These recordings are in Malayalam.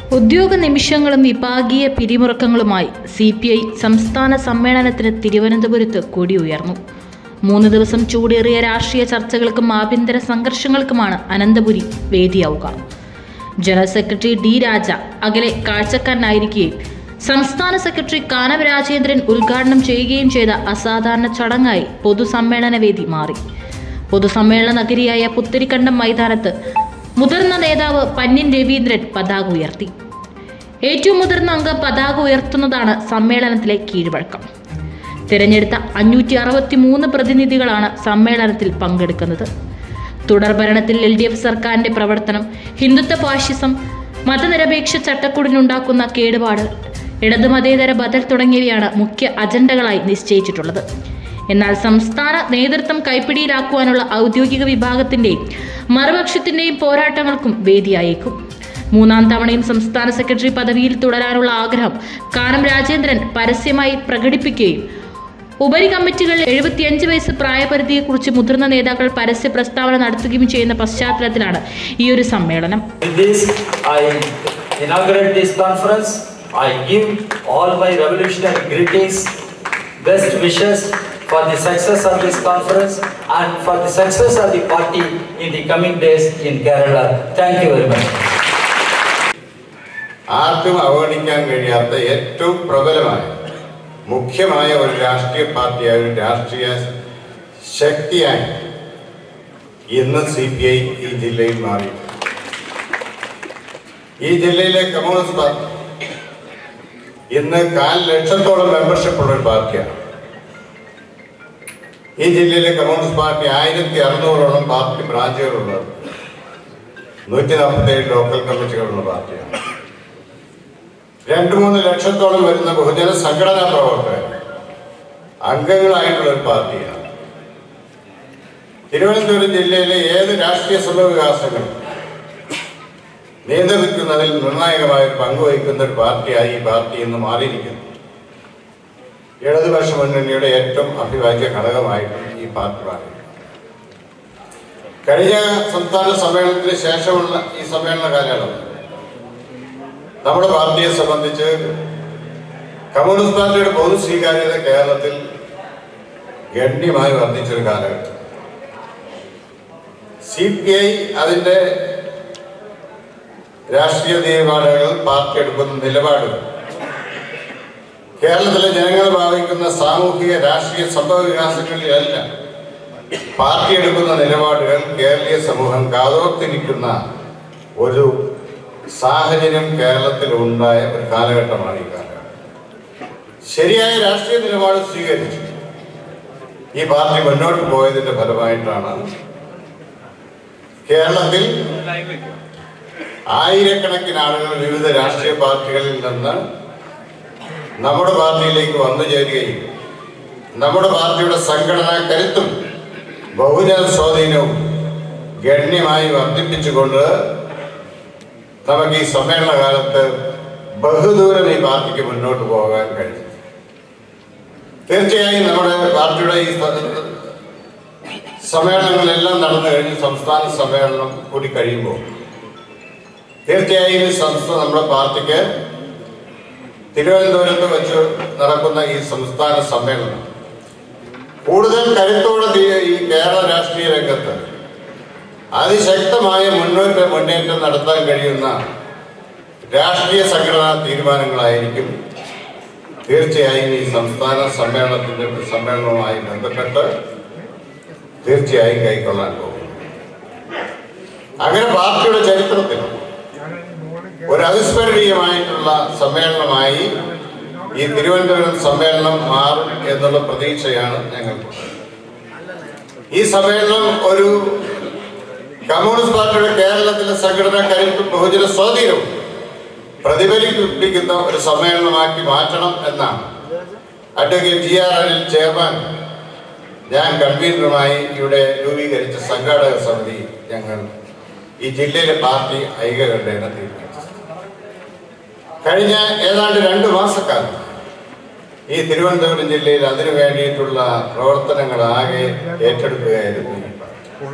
ഉദ്യോഗ നിമിഷങ്ങളും വിഭാഗീയ പിരിമുറുക്കങ്ങളുമായി സി പി ഐ സംസ്ഥാന സമ്മേളനത്തിന് തിരുവനന്തപുരത്ത് കൊടിയുയർന്നു മൂന്ന് ദിവസം ചൂടേറിയ രാഷ്ട്രീയ ചർച്ചകൾക്കും ആഭ്യന്തര സംഘർഷങ്ങൾക്കുമാണ് അനന്തപുരി വേദിയാവുക ജനറൽ സെക്രട്ടറി ഡി രാജ അകലെ കാഴ്ചക്കാരനായിരിക്കുകയും സംസ്ഥാന സെക്രട്ടറി കാനം രാജേന്ദ്രൻ ഉദ്ഘാടനം ചെയ്യുകയും ചെയ്ത അസാധാരണ ചടങ്ങായി പൊതുസമ്മേളന വേദി മാറി പൊതുസമ്മേളന നഗരിയായ പുത്തരിക്കണ്ടം മൈതാനത്ത് മുതിർന്ന നേതാവ് പന്ന്യൻ രവീന്ദ്രൻ പതാക ഉയർത്തി ഏറ്റവും മുതിർന്ന അംഗം പതാക ഉയർത്തുന്നതാണ് സമ്മേളനത്തിലെ കീഴ്വഴക്കം തിരഞ്ഞെടുത്ത അഞ്ഞൂറ്റി അറുപത്തി മൂന്ന് പ്രതിനിധികളാണ് സമ്മേളനത്തിൽ പങ്കെടുക്കുന്നത് തുടർഭരണത്തിൽ എൽ ഡി എഫ് സർക്കാരിന്റെ പ്രവർത്തനം ഹിന്ദുത്വ ഫാഷിസം മതനിരപേക്ഷ ചട്ടക്കൂടിനുണ്ടാക്കുന്ന കേടുപാട് ഇടതു മതേതര ബദൽ തുടങ്ങിയവയാണ് മുഖ്യ അജണ്ടകളായി നിശ്ചയിച്ചിട്ടുള്ളത് എന്നാൽ സംസ്ഥാന നേതൃത്വം കൈപ്പിടിയിലാക്കുവാനുള്ള ഔദ്യോഗിക വിഭാഗത്തിന്റെയും മറുപക്ഷത്തിന്റെയും പോരാട്ടങ്ങൾക്കും വേദിയായേക്കും മൂന്നാം തവണയും സംസ്ഥാന സെക്രട്ടറി പദവിയിൽ തുടരാനുള്ള ആഗ്രഹം കാനം രാജേന്ദ്രൻ പരസ്യമായി പ്രകടിപ്പിക്കുകയും ഉപരി കമ്മിറ്റികളിൽ എഴുപത്തിയഞ്ച് വയസ്സ് പ്രായപരിധിയെക്കുറിച്ച് മുതിർന്ന നേതാക്കൾ പരസ്യ പ്രസ്താവന നടത്തുകയും ചെയ്യുന്ന പശ്ചാത്തലത്തിലാണ് ഈ ഒരു സമ്മേളനം With this, I inaugurate this conference. I give all my revolutionary greetings, best wishes for the success of this conference and for the success of the party in the coming days in Kerala. Thank you very much. ആർക്കും അവഗണിക്കാൻ കഴിയാത്ത ഏറ്റവും പ്രബലമായ മുഖ്യമായ ഒരു രാഷ്ട്രീയ പാർട്ടിയായ ഒരു രാഷ്ട്രീയ ശക്തിയായി ഇന്ന് സി പി ഐ ഈ ജില്ലയിൽ മാറി ഈ ജില്ലയിലെ കമ്മ്യൂണിസ്റ്റ് പാർട്ടി ഇന്ന് കാൽ ലക്ഷത്തോളം മെമ്പർഷിപ്പ് ഉള്ള ഒരു പാർട്ടിയാണ് ഈ ജില്ലയിലെ കമ്മ്യൂണിസ്റ്റ് പാർട്ടി ആയിരത്തി അറുന്നൂറോളം പാർട്ടി ബ്രാഞ്ചുകളുള്ളത് നൂറ്റി നാൽപ്പത്തേഴ് ലോക്കൽ കമ്മിറ്റികളുള്ള പാർട്ടിയാണ് രണ്ടു മൂന്ന് ലക്ഷത്തോളം വരുന്ന ബഹുജന സംഘടനാ പ്രവർത്തകർ അംഗങ്ങളായിട്ടുള്ള ഒരു പാർട്ടിയാണ് തിരുവനന്തപുരം ജില്ലയിലെ ഏത് രാഷ്ട്രീയ സംഭവവികാസങ്ങളും നിയന്ത്രിക്കുന്നതിൽ നിർണായകമായ ഒരു പങ്കുവഹിക്കുന്ന ഒരു പാർട്ടിയായി ഈ പാർട്ടി ഇന്ന് മാറിയിരിക്കുന്നു ഇടതുപക്ഷ മുന്നണിയുടെ ഏറ്റവും അഭിവാജ്യ ഘടകമായിട്ടും ഈ പാർട്ടി മാറി കഴിഞ്ഞ സംസ്ഥാന സമ്മേളനത്തിന് ശേഷമുള്ള ഈ സമ്മേളന കാലയളവ് നമ്മുടെ പാർട്ടിയെ സംബന്ധിച്ച് കമ്മ്യൂണിസ്റ്റ് പാർട്ടിയുടെ പൊതു സ്വീകാര്യത കേരളത്തിൽ ഗണ്യമായി വർദ്ധിച്ചൊരു കാലഘട്ടം സി പി ഐ അതിൻ്റെ രാഷ്ട്രീയ നിലപാടുകൾ പാർട്ടി എടുക്കുന്ന നിലപാടുകൾ കേരളത്തിലെ ജനങ്ങൾ ഭാവിക്കുന്ന സാമൂഹിക രാഷ്ട്രീയ സംഭവ വികാസങ്ങളിലെല്ലാം പാർട്ടി എടുക്കുന്ന നിലപാടുകൾ കേരളീയ സമൂഹം കാതോർത്തിരിക്കുന്ന ഒരു സാഹചര്യം കേരളത്തിൽ ഉണ്ടായ ഒരു കാലഘട്ടമാണ് ഈ കാലഘട്ടം ശരിയായ രാഷ്ട്രീയ നിലപാട് സ്വീകരിച്ചു ഈ പാർട്ടി മുന്നോട്ട് പോയതിന്റെ ഫലമായിട്ടാണ് കേരളത്തിൽ ആയിരക്കണക്കിന് ആളുകൾ വിവിധ രാഷ്ട്രീയ പാർട്ടികളിൽ നിന്ന് നമ്മുടെ പാർട്ടിയിലേക്ക് വന്നു ചേരുകയും നമ്മുടെ പാർട്ടിയുടെ സംഘടനാ കരുത്തും ബഹുജന സ്വാധീനവും ഗണ്യമായി വർദ്ധിപ്പിച്ചുകൊണ്ട് നമുക്ക് ഈ സമ്മേളന കാലത്ത് ബഹുദൂരം ഈ പാർട്ടിക്ക് മുന്നോട്ട് പോകാൻ കഴിയും തീർച്ചയായും നമ്മുടെ പാർട്ടിയുടെ ഈ സ- സമ്മേളനങ്ങളെല്ലാം നടന്നു കഴിഞ്ഞ് സംസ്ഥാന സമ്മേളനം കൂടി കഴിയുമ്പോൾ തീർച്ചയായും ഈ സംസ്ഥാന നമ്മുടെ പാർട്ടിക്ക് തിരുവനന്തപുരത്ത് വെച്ച് നടക്കുന്ന ഈ സംസ്ഥാന സമ്മേളനം കൂടുതൽ കരുത്തോടെ തീ- ഈ കേരള രാഷ്ട്രീയ രംഗത്ത് അതിശക്തമായ മുന്നോട്ട മുന്നേറ്റം നടത്താൻ കഴിയുന്ന രാഷ്ട്രീയ സംഘടനാ തീരുമാനങ്ങളായിരിക്കും തീർച്ചയായും ഈ സംസ്ഥാന സമ്മേളനത്തിന്റെ സമ്മേളനവുമായി ബന്ധപ്പെട്ട് തീർച്ചയായും കൈക്കൊള്ളാൻ പോകും അങ്ങനെ പാർട്ടിയുടെ ചരിത്രത്തിൽ ഒരു അവിസ്മരണീയമായിട്ടുള്ള സമ്മേളനമായി ഈ തിരുവനന്തപുരം സമ്മേളനം മാറും എന്നുള്ള പ്രതീക്ഷയാണ് ഞങ്ങൾക്കുള്ളത് ഈ സമ്മേളനം ഒരു കമ്മ്യൂണിസ്റ്റ് പാർട്ടിയുടെ കേരളത്തിലെ സംഘടനാ കരുത്തും ബഹുജന സ്വാധീനവും പ്രതിഫലിപ്പിക്കുന്ന ഒരു സമ്മേളനമാക്കി മാറ്റണം എന്നാണ് advocate G R Anil chairman ഞാൻ കൺവീനറുമായി ഇവിടെ രൂപീകരിച്ച സംഘാടക സമിതി ഞങ്ങൾ ഈ ജില്ലയിലെ പാർട്ടി ഐക്യകണ്ഠേന തീരുമാനിച്ചു കഴിഞ്ഞ ഏതാണ്ട് രണ്ട് മാസക്കാലം ഈ തിരുവനന്തപുരം ജില്ലയിൽ അതിനു വേണ്ടിയിട്ടുള്ള പ്രവർത്തനങ്ങൾ ആകെ ഏറ്റെടുക്കുകയായിരുന്നു ഈ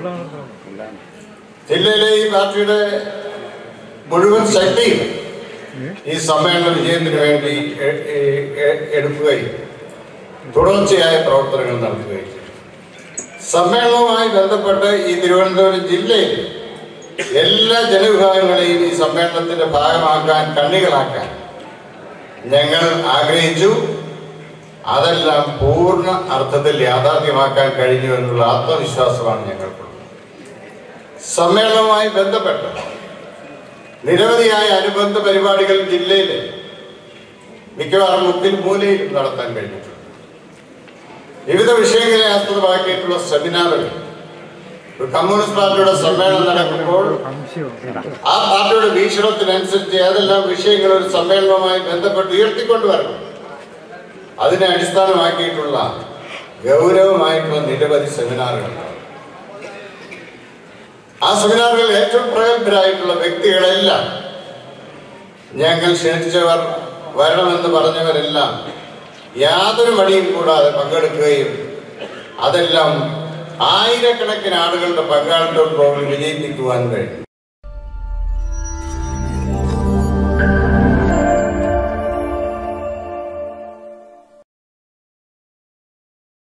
പാർട്ടി ജില്ലയിലെ ഈ പാർട്ടിയുടെ മുഴുവൻ ശക്തിയും ഈ സമ്മേളന വിജയത്തിന് വേണ്ടി എ- എ- എ- എടുക്കുകയും തുടർച്ചയായ പ്രവർത്തനങ്ങൾ നടത്തുകയും ചെയ്തു സമ്മേളനവുമായി ബന്ധപ്പെട്ട് ഈ തിരുവനന്തപുരം ജില്ലയിൽ എല്ലാ ജനവിഭാഗങ്ങളെയും ഈ സമ്മേളനത്തിന്റെ ഭാഗമാക്കാൻ കണ്ണികളാക്കാൻ ഞങ്ങൾ ആഗ്രഹിച്ചു അതെല്ലാം പൂർണ്ണ അർത്ഥത്തിൽ യാഥാർത്ഥ്യമാക്കാൻ കഴിഞ്ഞു എന്നുള്ള ആത്മവിശ്വാസമാണ് ഞങ്ങൾക്കുള്ളത് സമ്മേളനവുമായി ബന്ധപ്പെട്ട് നിരവധിയായ അനുബന്ധ പരിപാടികൾ ജില്ലയിൽ മിക്കവാറും മുക്കിൽ മൂലയിലും നടത്താൻ കഴിഞ്ഞിട്ടുണ്ട് വിവിധ വിഷയങ്ങളെ ആസ്പദമാക്കിയിട്ടുള്ള സെമിനാറുകൾ ഒരു കമ്മ്യൂണിസ്റ്റ് പാർട്ടിയുടെ സമ്മേളനം നടക്കുമ്പോൾ ആ പാർട്ടിയുടെ വീക്ഷണത്തിനനുസരിച്ച് ഏതെല്ലാം വിഷയങ്ങൾ ഒരു സമ്മേളനവുമായി ബന്ധപ്പെട്ട് ഉയർത്തിക്കൊണ്ടുവരണം അതിനെ അടിസ്ഥാനമാക്കിയിട്ടുള്ള ഗൗരവമായിട്ടുള്ള നിരവധി സെമിനാറുകൾ ആ സെമിനാറുകളിൽ ഏറ്റവും പ്രഗത്ഭരായിട്ടുള്ള വ്യക്തികളെല്ലാം ഞങ്ങൾ ക്ഷണിച്ചവർ വരണമെന്ന് പറഞ്ഞവരെല്ലാം യാതൊരു മടിയും കൂടാതെ പങ്കെടുക്കുകയും അതെല്ലാം ആയിരക്കണക്കിന് ആളുകളുടെ പങ്കാളിത്തത്തോടുകൂടി വിജയിപ്പിക്കുവാൻ കഴിയും